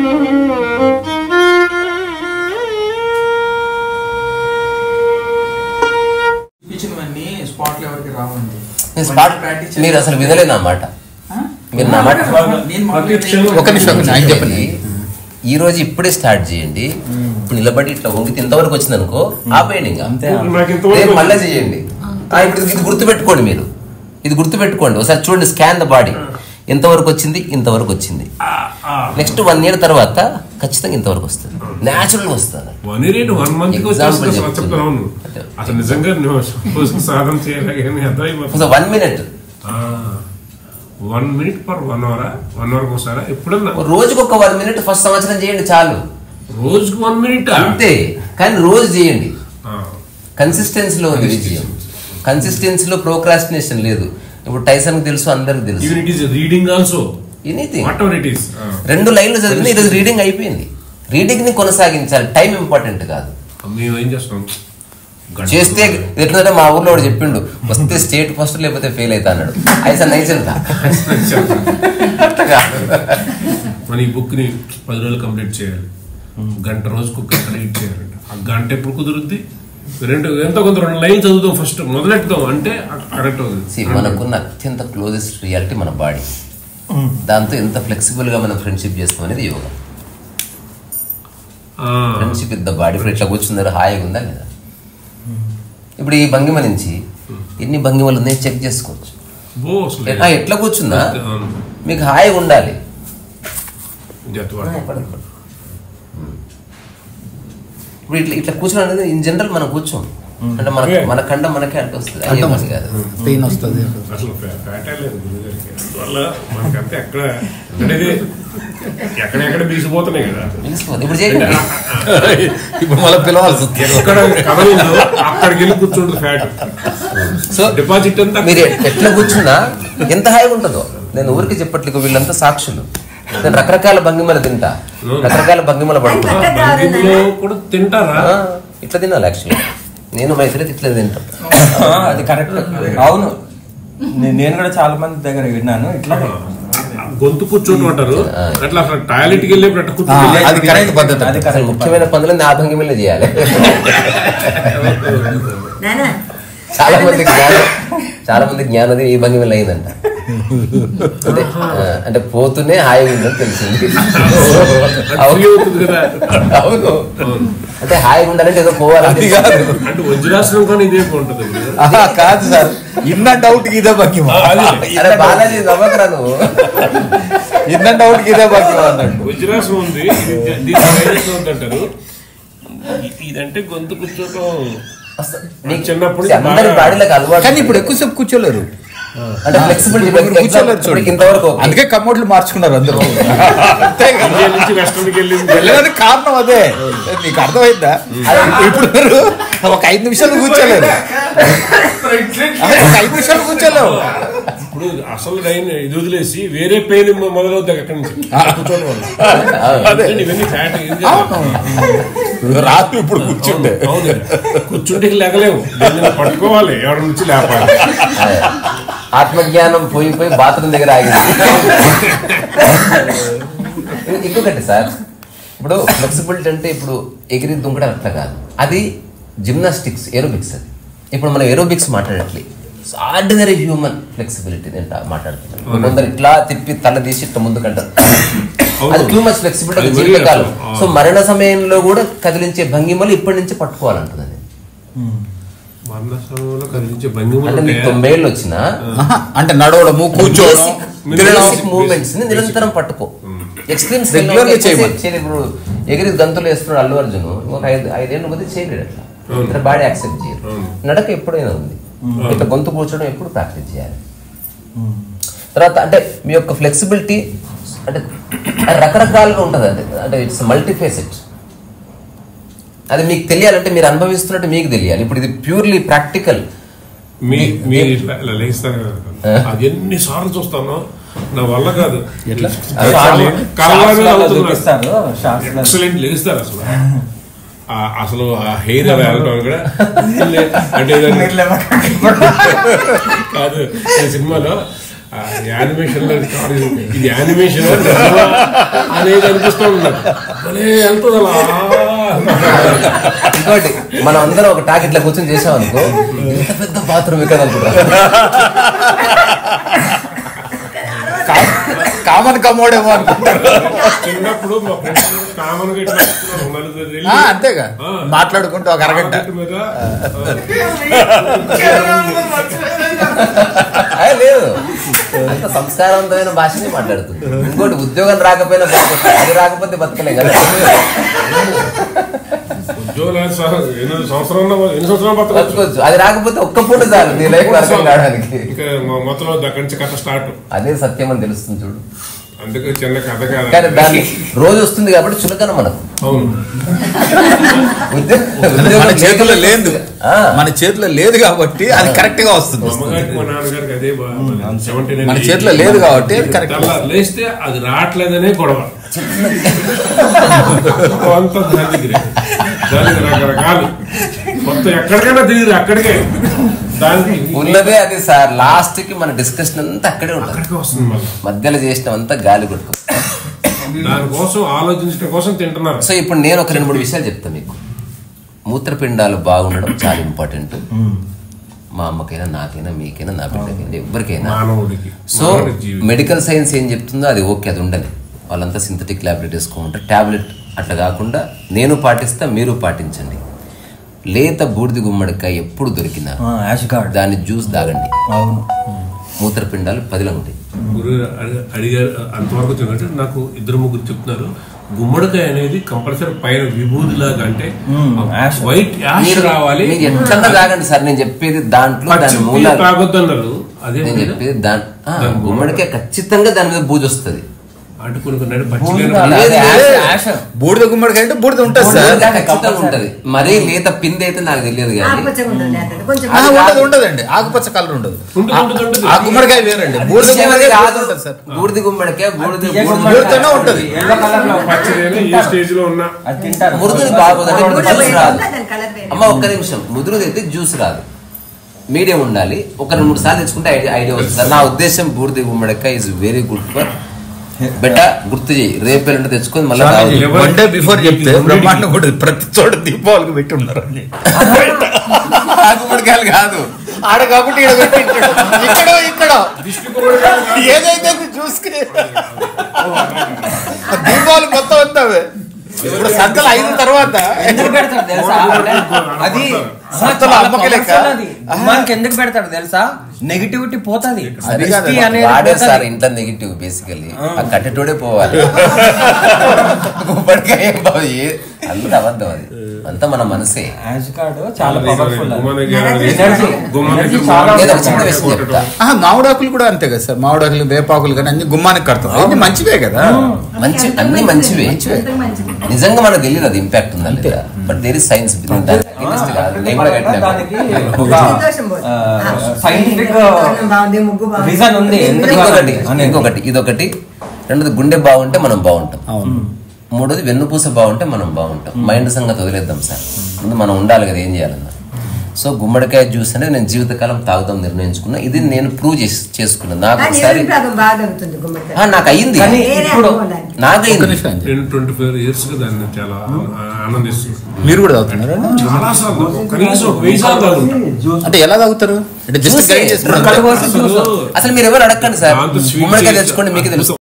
ఇచ్చినవన్నీ spot ఎవరికి రావండి నేను స్పాట్ ప్రాక్టీస్ మీరు అసలు వినలేదు నా మాట మీరు నా మాట నేను మామూలుగా ఒక నిమిషం ఒక నిమిషం, ఆయన చెప్పండి ఈ రోజు ఇప్పుడే స్టార్ట్ చేయండి ఇప్పుడు నిలబడి ఇట్లా వంగితే ఇంతవరకు వచ్చింది అనుకో ఆపేయండి ఇంకా నాకు ఇంతవరకు రేపు మళ్ళీ చేయండి ఆ, ఇప్పుడు ఇది గుర్తు పెట్టుకోండి మీరు ఇది గుర్తు పెట్టుకోండి ఒకసారి చూడండి స్కాన్ ద బాడీ ఎంతవరకు వచ్చింది ఇంతవరకు వచ్చింది నెక్స్ట్ వన్ ఇయర్ తర్వాత ఖచ్చితంగా ఇంతవరకు వస్తుంది న్యాచురల్ వస్తుంది వన్ ఇయర్ వన్ మంత్ కి Example వచ్చేసి చెప్తున్నా. చెప్తున్నాను అసలు నిజంగా నువ్వు కోసం సాధన చేయాలి కానీ అర్థమైపోతుంది one minute one minute per one hour one hour ఒకసారి ఎప్పుడన్నా రోజుకు ఒక వన్ మినిట్ ఫస్ట్ సంవత్సరం చేయండి చాలు రోజుకి వన్ మినిట్ అంతే కానీ రోజు చేయండి కన్సిస్టెన్సీలో ఉంది విజయం కన్సిస్టెన్సీలో ప్రోక్రాస్టినేషన్ లేదు ఇప్పుడు టైసన్ తెలుసు అందరికి తెలుసు even it is reading also anything whatever it is రెండు లైన్లు చదివింది ఈరోజు రీడింగ్ అయిపోయింది రీడింగ్ ని కొనసాగించాలి టైం ఇంపార్టెంట్ కాదు మేము ఏం చేస్తాం గంట చేస్తే ఎట్లంటే మా ఊర్లో వాడు చెప్పిండు వస్తే స్టేట్ ఫస్ట్ లేకపోతే ఫెయిల్ అవుతా అన్నాడు అయితే నైజల్దా మన ఈ బుక్ ని పది రోజులు కంప్లీట్ చేయాలి గంట రోజుకు ఒక గంట రీడ్ చేయాలంట ఆ గంట ఎప్పుడు కుదురుద్ది రెండు ఎంతో కొంత రెండు లైన్ చదువుతాం ఫస్ట్ మొదలెట్టుదాం అంటే కరెక్ట్ See, అవుతుంది మనకున్న అత్యంత క్లోజెస్ట్ రియాలిటీ మన బాడీ దాంతో ఎంత ఫ్లెక్సిబుల్ గా మనం ఫ్రెండ్షిప్ చేస్తాం అనేది యోగా ఆ, ఫ్రెండ్షిప్ విత్ ద బాడీ ఇప్పుడు ఇట్లా కూర్చున్నారు హాయిగా ఉందా లేదా ఇప్పుడు ఈ భంగిమ నుంచి ఎన్ని భంగిమలు ఉన్నాయో చెక్ చేసుకోవచ్చు బో అసలు ఆ, ఎట్లా కూర్చుందా అవును. మీకు హాయిగా ఉండాలి జత్వాడ. ఇప్పుడు ఇట్లా ఇట్లా కూర్చోడం అనేది ఇన్ జనరల్ మనం కూర్చోం అంటే మన Okay. మన కండం మనకే అంటే వస్తుంది అర్థం అయ్యే పని వస్తుంది కాదు పెయిన్ వస్తుంది అసలు ఫ్యా- ఫ్యాటే లేదు గురుగారికి అందువల్ల మనకంటే ఎక్కడ అంటే ఎక్కడెక్కడ బీసిపోతున్నాయి కదా తెలిసిపోతుంది. ఇప్పుడు చేయండి ఇప్పుడు మళ్ళీ పిలవాల్సి వస్తుంది ఎక్కడ కదలిందో అక్కడికి వెళ్ళి కూర్చుంటుంది ఫ్యాట్ సో డిపాజిట్ అంతా మీరు ఎట్లా కూర్చున్నా ఎంత హాయిగా ఉంటుందో నేను ఊరికి చెప్పట్లేదు వీళ్ళంతా సాక్షులు నేను రకరకాల భంగిమలు తింటా రకరకాల భంగిమలు పడుకుంటా బంగిలో కూడా తింటారా ఆ, ఇట్లా తినాలి యాక్చువల్లీ నేను మైత్రి ఇట్లా తింటాం అది కరెక్ట్ అవును నే- నేను కూడా చాలా మంది దగ్గర విన్నాను ఇట్లా గొంతు కూర్చోటం అంటారు అట్లా అసలు టాయిలెట్ కి వెళ్ళి అట్లా ఆ, కూర్చొని అది కరెక్ట్ పద్ధతి అది అసలు కరెక్ట్ ముఖ్యమైన పనులు ఆ భంగిమలే చేయాలి నానా చాలా మంది జ్ఞానం చాలా మంది జ్ఞానది ఈ భంగిమలు అయిందంట అంటే ఆ, అంటే పోతూనే హాయిగా ఉందని తెలిసింది ఫ్రీ అవుతుంది కదా అవును అంటే హాయిగా ఉండాలంటే ఏదో పోవాలని అది కాదు అంటే వజ్రాసనం కానీ ఇదే ఉంటుంది ఆహా, కాదు సార్ ఇన్న డౌట్ ఇదే భంగిమ అరే బాలాజీ నవ్వకరా నువ్వు ఇన్న డౌట్ ఇదే భంగిమ అన్నట్టు వజ్రాసనం ఉంది ఇది దీని వైరస్ ఉంది అంటారు ఇ- ఇదంటే గొంతు కూర్చోటం నీకు చిన్నప్పుడు అందరి బాగా- బాడీలకు అలవాటు కానీ ఇప్పుడు ఎక్కువసేపు కూర్చోలేరు అంటే ఫ్లెక్సిబిలిటీ ఇప్పుడు కూర్చోలేరు చూడండి ఇంతవరకు okay. అందుకే కమ్మోట్లు మార్చుకున్నారు అందరూ అంతే కదా ఇండియా నుంచి వెస్టర్న్కి వెళ్ళింది వెళ్ళడానికి కారణం అదే నీకు అర్థమైందా ఇప్పుడు మీరు ఒక ఐదు నిమిషాలు కూర్చోలేరు అదే, ఒక ఐదు నిమిషాలు కూర్చోలేవు ఇప్పుడు అసలు లైన్ ఇది వదిలేసి వేరే పెయిన్ మొదలవుతాయి అక్కడి నుంచి కూర్చోవడం వల్ల అదే. అందుకని ఇవన్నీ ఫ్యాట్ ఏం చేయాలి? రాత్రి ఇప్పుడు కూర్చుంటే అవును కూర్చుంటే లేకలేవు దీన్ని పట్టుకోవాలి ఎవరి నుంచి లేపాలి అదే. ఆత్మజ్ఞానం పోయి పోయి బాత్రూమ్ దగ్గర ఆగింది ఇం- ఇంకొకటి సార్ ఇప్పుడు ఫ్లెక్సిబిలిటీ అంటే ఇప్పుడు ఎగిరి దుంకడం అట్లా కాదు అది జిమ్నాస్టిక్స్ ఏరోబిక్స్ అది ఇప్పుడు మనం ఏరోబిక్స్ మాట్లాడట్లే ఆర్డినరీ హ్యూమన్ ఫ్లెక్సిబిలిటీ నేను మాట్లాడుతున్నాను కొందరు ఇట్లా తిప్పి తల తీసి ఇట్లా ముందుకంటారు అది టూ మచ్ ఫ్లెక్సిబిలిటీ అది very జీవితకాలం awesome. సో మరణ సమయంలో కూడా కదిలించే భంగిమలు ఇప్పటి నుంచి పట్టుకోవాలంటుంది మరణ సమయంలో కదిలించే భంగిమలు అంటే మీకు ఉంటాయా? తొంభై ఏళ్ళు వచ్చినా ఆహా, అంటే నడవడము కూర్చోవడం తినడం బేసిక్ మూవ్మెంట్స్ ని నిరంతరం పట్టుకో ఎక్స్ట్రీమ్స్ Regular గా చేయమని. ఇప్పుడు ఎగిరి గంతులు వేస్తున్నాడు అల్లు అర్జున్ ఒక ఐదు ఐదేళ్ళు పోతే చేయలేడు అట్లా ఇతర బాడీ యాక్సెప్ట్ చేయరు అవును. నడక ఎప్పుడైనా ఉంది ఇట్లా గొంతు కూర్చోవడం ఎప్పుడు ప్రాక్టీస్ చేయాలి తర్వాత అంటే మీ యొక్క ఫ్లెక్సిబిలిటీ అంటే అది రకరకాలుగా ఉంటుంది అది అంటే ఇట్స్ మల్టీఫేసెడ్ అది మీకు తెలియాలంటే మీరు అనుభవిస్తున్నట్టు మీకు తెలియాలి ఇప్పుడు ఇది ప్యూర్లీ ప్రాక్టికల్ మీ మీరు ఇట్లా ఇలా లేస్తారు కదా అది ఎన్ని సార్లు చూస్తానో నా వల్ల కాదు ఎట్లా? చూపిస్తారు షార్ట్స్ లో. ఎక్సలెంట్ లేస్తారు అసలు ఆ అసలు ఆ హెయిర్ అలా వెళ్ళడం కూడా లే- అంటే ఏదైనా- మీరు లేవకండి. కాదు ఈ సినిమాలో యానిమేషన్ లో కాదు ఇది. ఇది యానిమేషన్ అనేది అనిపిస్తూ ఉన్నారు భలే వెళ్తుంది అలా ఇంకోటి మనం అందరం ఒక టాక్ ఇట్లా కూర్చొని చేసాం అనుకో ఇంత పెద్ద బాత్రూమ్ ఇక్కడ అనుకుంటా కామన్ కమోడేమో అనుకుంటారు చిన్నప్పుడు మా ఫ్రెండ్స్ కామన్ గా ఇట్లా నలుగురు వెళ్ళి ఆ, అంతేగా ఆ. మాట్లాడుకుంటూ ఒక అరగంట ఆకెట్ మీద అదే లేదు అంత సంస్కారవంతమైన భాషనే మాట్లాడుతుంది ఇంకోటి ఉద్యోగం రాకపోయినా బతకొచ్చు. అది రాకపోతే బతకలే కదా ఉద్యోగులు ఎన్ని సంవత్సరాలు ఎన్ని సంవత్సరాలు బతకచ్చు బతకొచ్చు అది రాకపోతే ఒక్క పూట చాలు నీ లైఫ్ అర్థం కావడానికి ఇంకా మొ- మొత్తం అక్కడి నుంచి కథ స్టార్ట్ అదే సత్యం అని తెలుస్తుంది చూడు అందుకే చిన్న కథ కానీ కాదు దాన్ని రోజు వస్తుంది కాబట్టి చులకన మనకు అవును ఉద్యోగం- మన ఉద్యోగం చేతుల్లో లేదు ఆ. మన చేతిలో లేదు కాబట్టి అది కరెక్ట్ గా వస్తుంది మా అమ్మగారికి మా నాన్నగారికి అదే సెవెంటీ మన చేతిలో లేదు కాబట్టి అది correct. లేస్తే అది రావట్లేదనే గొడవ అంత దాని దగ్గరే దానికి రకరకాలు మొత్తం ఎక్కడికైనా తిరిగి అక్కడికే దానికి ఉన్నదే అది సార్ లాస్ట్ కి మన డిస్కషన్ అంతా అక్కడే ఉంటుంది అక్కడికే వస్తుంది మళ్ళీ మధ్యలో చేసినవంతా గాలి కొట్టుకు దానికోసం ఆలోచించడం కోసం తింటున్నారు సో ఇప్పుడు నేను ఒక రెండు మూడు విషయాలు చెప్తాను మీకు మూత్రపిండాలు బాగుండడం చాలా ఇంపార్టెంట్ మా అమ్మకైనా నాకైనా మీకైనా నా బిడ్డకైనా ఎవరికైనా మానవుడికి సో మానవుడి జీవితం మెడికల్ సైన్స్ ఏం చెప్తుందో అది ఓకే అది ఉండని వాళ్ళంతా సింథటిక్ ల్యాబ్లెట్ వేసుకోమంటారు ట్యాబ్లెట్ అట్లా కాకుండా నేను పాటిస్తా మీరు పాటించండి లేత బూడిది గుమ్మడికాయ ఎప్పుడు దొరికినా యాష్ గార్డ్ దాన్ని జ్యూస్ తాగండి అవును మూత్రపిండాలు పదిలో ఉంటాయి గురు అడి- అడిగారు అంతవరకు వచ్చిందంటే నాకు ఇద్దరు ముగ్గురు చెప్తున్నారు గుమ్మడికాయ అనేది కంపల్సరీ పైన విభూదిలాగా అంటే యాష్. వైట్ యాష్ మీరు రావాలి మీకు ఎట్లన్నా తాగండి సార్ నేను చెప్పేది దాంట్లో దాని పచ్చి మూలాలు తాగొద్దన్నారు అదే నేను చెప్పేది దాని ఆ, గుమ్మడికాయ ఖచ్చితంగా దాని మీద బూజు వస్తుంది అటు కొన్ని కొన్ని పచ్చి బూడిద లేని- కాదు, లేదు, యాష్, లేదు. యాష్. బూడిద గుమ్మడికాయ అంటే బూడిద ఉంటుంది సార్ బూడిద ఖచ్చితంగా ఉంటది మరీ లేత పిండి అయితే నాకు తెలియదు కానీ ఆకుపచ్చగా ఉంటుంది అంటారు. కొంచెం ఆ, ఉండదు ఉండదండి ఆకుపచ్చ కలర్ ఉండదు ఉంటుంది, ఉంటుంది, ఉంటుంది. ఆ గుమ్మడికాయ వేరండి బూడిద విషయం అది గుమ్మడికాయ కాదు ఉంటుంది సార్ బూడిది గుమ్మడికాయ బూడిది తీయగా బూడిది ఉంటుంది. బూడిదతోనే ఉంటుంది. ఎల్లో కలర్ లో పచ్చి లేని ఏ స్టేజ్ లో ఉన్నా అది తింటారు మురుదుది బాగోదండి కూడా జ్యూస్ వేరే రాదు ఉందా? దాని కలర్ వేరే. అమ్మ ఒక్క నిమిషం ముదురుది అయితే జ్యూస్ రాదు మీడియం ఉండాలి ఒక రెండు మూడు సార్లు తెచ్చుకుంటే ఐడియా ఐడియా వస్తుంది నా ఉద్దేశం బూడిది గుమ్మడికాయ ఇస్ వెరీ గుడ్ ఫర్ బెట గుర్తు చేయి రేపు ఎల్లుండి తెచ్చుకొని మళ్ళీ తాగు. ఎవరు- వన్ డే బిఫోర్ చెప్తే బ్రహ్మాండం కూడా ప్రతి చోట దీపావళికి పెట్టి ఉన్నారు ఆ గుమ్మడికాయలు కాదు ఆడ కాబట్టి ఈడ పెట్టింటాడు. ఇక్కడ ఇక్కడ దిష్టి గుమ్మడికాయ కాదు. ఏదైతే అది చూసుకుని దీపావళి మొత్తం అంతా అవే. ఇప్పుడు సంతలు ఐదు తర్వాత ఎందుకు పెడతాడు తెలుసా అంటే అది సంతలో అమ్మకి లెక్క. గుమ్మానికి ఎందుకు పెడతాడు తెలుసా నెగిటివిటీ పోతుంది అది కాదు, దిష్టి అనేది వాడే పోతది. సార్ ఇంత నెగిటివ్ బేసికలీ ఆ కట్టెటోడే పోవాలి గుమ్మడికాయ ఏం బావ, ఏ- అంత అబద్ధం అది అంతా మన మనసే యాష్ కార్డ్ చాలా పవర్ఫుల్ గుమ్మడికాయ ఎనర్జీ గుమ్మడికాయ ఎనర్జీ చాలా ఏదో ఉంటుంది. చిన్న విషయం చెప్తా ఆహా, మామిడాకులు కూడా అంతే కదా సార్ మామిడాకులు వేపాకులు కానీ అన్ని గుమ్మానికి కడతాం అవన్నీ మంచివే కదా మంచి అన్ని మంచివే అంతకు మంచిది. నిజంగా మనకు తెలియదు అది ఇంపాక్ట్ ఉందా లేదా బట్ దేర్ ఇస్ సైన్స్ నేను కూడా కట్టినా దానికి ఒక సంతోషం పోతుంది. సైంటిఫిక్ తోరణం బాగుంది ముగ్గు బాగుంది రీజన్ ఉంది ఎందుకు ఇంకొకటి అనేది. ఇంకొకటి ఇదొకటి రెండోది గుండె బాగుంటే మనం బాగుంటాం మూడోది వెన్నుపూస బాగుంటే మనం బాగుంటాం మైండ్ సంగతి వదిలేద్దాం సార్ ముందు మనం ఉండాలి కదా ఏం చేయాలన్నా సో గుమ్మడికాయ జ్యూస్ అనేది నేను జీవితకాలం తాగుతాం నిర్ణయించుకున్నా ఇది నేను ప్రూవ్ చేసి చేసుకున్నాను నాకు ఆ ఒకసారి నిరుపయోగం బాగా అవుతుంది గుమ్మడికాయ ఆ, నాకు అయ్యింది కానీ వేరే ఇప్పుడు అనుభవం దానికి. ఒక్క నాకైంది నిమిషం అండి. నేను ట్వంటీ ఫైవ్ ఇయర్స్ గా దాన్ని చాలా ఆనందిస్తుంది మీరు కూడా తాగుతున్నారా చాలా సార్లు కనీసం ఒక వెయ్యి సార్లు తాగుంటా అంటే ఎలా తాగుతారు అంటే జస్ట్ జ్యూసే. గ్రైండ్ చేసుకున్నారు కడుగు పోసి జ్యూస్ అసలు మీరు ఎవరు అడగండి సార్ దాంతో sweet గుమ్మడికాయ చేయొచ్చు. తెచ్చుకోండి మీకు తెలుసు